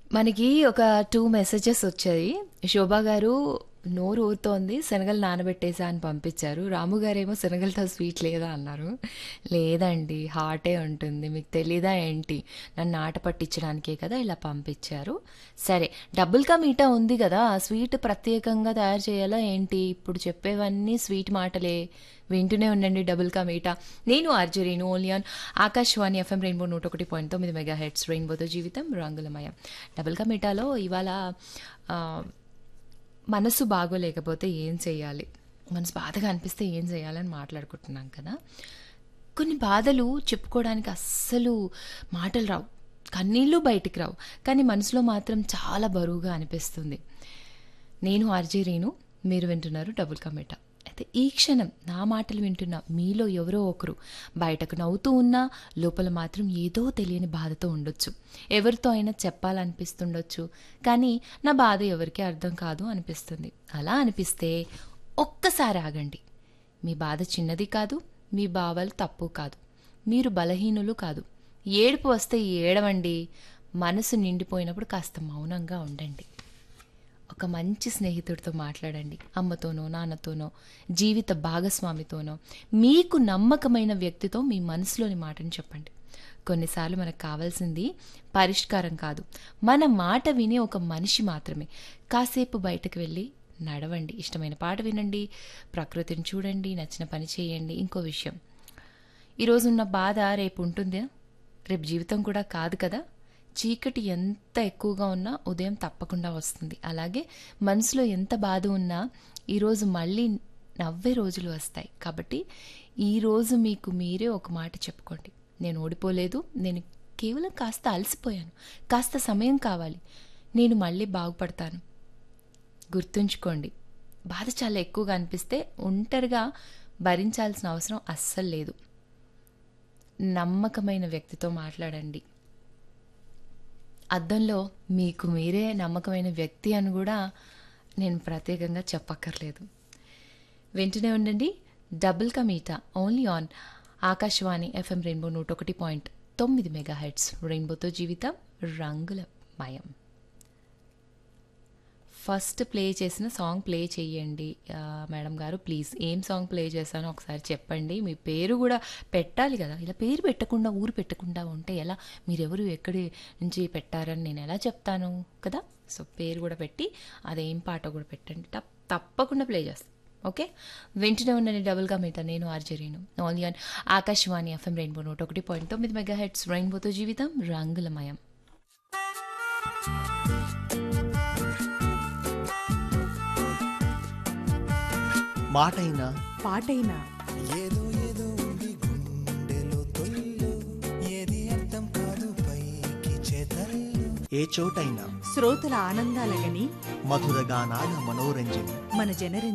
మనకి ఒక 2 మెసేజెస్ వచ్చాయి. శోభా గారు నోరు ఊరుతోంది శనగలు నానబెట్టేసా అని పంపించారు. రాము గారేమో శనగలతో స్వీట్ లేదా అన్నారు. లేదండి హాటే ఉంటుంది. మీకు తెలీదా ఏంటి? నన్ను ఆట పట్టించడానికే కదా ఇలా పంపించారు. సరే డబుల్ కా మీఠా ఉంది గదా! స్వీట్ ప్రత్యేకంగా తయారు చేయాలా ఏంటి? ఇప్పుడు చెప్పేవన్నీ స్వీట్ మాటలే. వింటూనే ఉండండి డబుల్ కా మీఠా. నేను RJ Renu only on Akashvani FM rainbow 101.9 megahertz రెయిన్బోతో జీవితం రంగులమయం. డబుల్ కా మీఠాలో ఇవాళ ఆహ్, మనసు బాగోలేకపోతే ఏం చేయాలి? మనసు బాధగా అనిపిస్తే ఏం చేయాలని మాట్లాడుకుంటున్నాం కదా! కొన్ని బాధలు చెప్పుకోవడానికి అస్సలు మాటలు రావు. కన్నీళ్ళు బయటికి రావు. కానీ మనసులో మాత్రం చాలా బరువుగా అనిపిస్తుంది. నేను ఆర్జే రేణు. మీరు వింటున్నారు డబుల్ కా మీఠా. అయితే ఈ క్షణం నా మాటలు వింటున్న మీలో ఎవరో ఒకరు బయటకు నవ్వుతూ ఉన్నా లోపల మాత్రం ఏదో తెలియని బాధతో ఉండొచ్చు. ఎవరితో అయినా చెప్పాలనిపిస్తుండొచ్చు. కానీ నా బాధ ఎవరికీ అర్థం కాదు అనిపిస్తుంది. అలా అనిపిస్తే ఒక్కసారి ఆగండి. మీ బాధ చిన్నది కాదు. మీ భావాలు తప్పు కాదు. మీరు బలహీనులు కాదు. ఏడుపు వస్తే ఏడవండి. మనసు నిండిపోయినప్పుడు కాస్త మౌనంగా ఉండండి. ఒక మంచి స్నేహితుడితో మాట్లాడండి. అమ్మతోనో, నాన్నతోనో, జీవిత భాగస్వామితోనో, మీకు నమ్మకమైన వ్యక్తితో మీ మనసులోని మాటను చెప్పండి. కొన్నిసార్లు మనకు కావాల్సింది పరిష్కారం కాదు. మన మాట వినే ఒక మనిషి మాత్రమే. కాసేపు బయటకు వెళ్ళి నడవండి. ఇష్టమైన పాట వినండి. ప్రకృతిని చూడండి. నచ్చిన పని చేయండి. ఇంకో విషయం ఈరోజున్న బాధ రేపు ఉంటుందా? రేపు జీవితం కూడా కాదు కదా! చీకటి ఎంత ఎక్కువగా ఉన్నా ఉదయం తప్పకుండా వస్తుంది. అలాగే మనసులో ఎంత బాధ ఉన్నా ఈరోజు మళ్ళీ నవ్వే రోజులు వస్తాయి. కాబట్టి ఈరోజు మీకు మీరే ఒక మాట చెప్పుకోండి. నేను ఓడిపోలేదు. నేను కేవలం కాస్త అలసిపోయాను. కాస్త సమయం కావాలి. నేను మళ్ళీ బాగుపడతాను. గుర్తుంచుకోండి. బాధ చాలా ఎక్కువగా అనిపిస్తే ఒంటరిగా భరించాల్సిన అవసరం అస్సలు లేదు. నమ్మకమైన వ్యక్తితో మాట్లాడండి. అద్దంలో మీకు మీరే నమ్మకమైన వ్యక్తి అని కూడా నేను ప్రత్యేకంగా చెప్పక్కర్లేదు. వింటూనే ఉండండి డబుల్ కా meetha only on Akashvani FM rainbow 101.9 megahertz రెయిన్బోతో జీవితం రంగులమయం. ఫస్ట్ ప్లే చేసిన సాంగ్ ప్లే చేయండి ఆహ్, మేడం గారు ప్లీజ్. ఏం సాంగ్ ప్లే చేశానో ఒకసారి చెప్పండి. మీ పేరు కూడా పెట్టాలి కదా! ఇలా పేరు పెట్టకుండా, ఊరు పెట్టకుండా ఉంటే ఎలా? మీరెవరు ఎక్కడి నుంచి పెట్టారని నేను ఎలా చెప్తాను కదా! సో పేరు కూడా పెట్టి అదేం పాటో కూడా పెట్టండి. తప్ తప్పకుండా ప్లే చేస్తా. ఓకే. వింటూనే ఉండండి డబుల్ కా మీఠా. నేను RJ Renu. Only on Akashvani FM rainbow 101.9 megahertz రెయిన్బోతో జీవితం రంగులమయం. మాటైనా పాటైనా ఏ చోటైనా శ్రోతల ఆనందాలగని మధుర గానాల మనోరంజని మన జనరంజని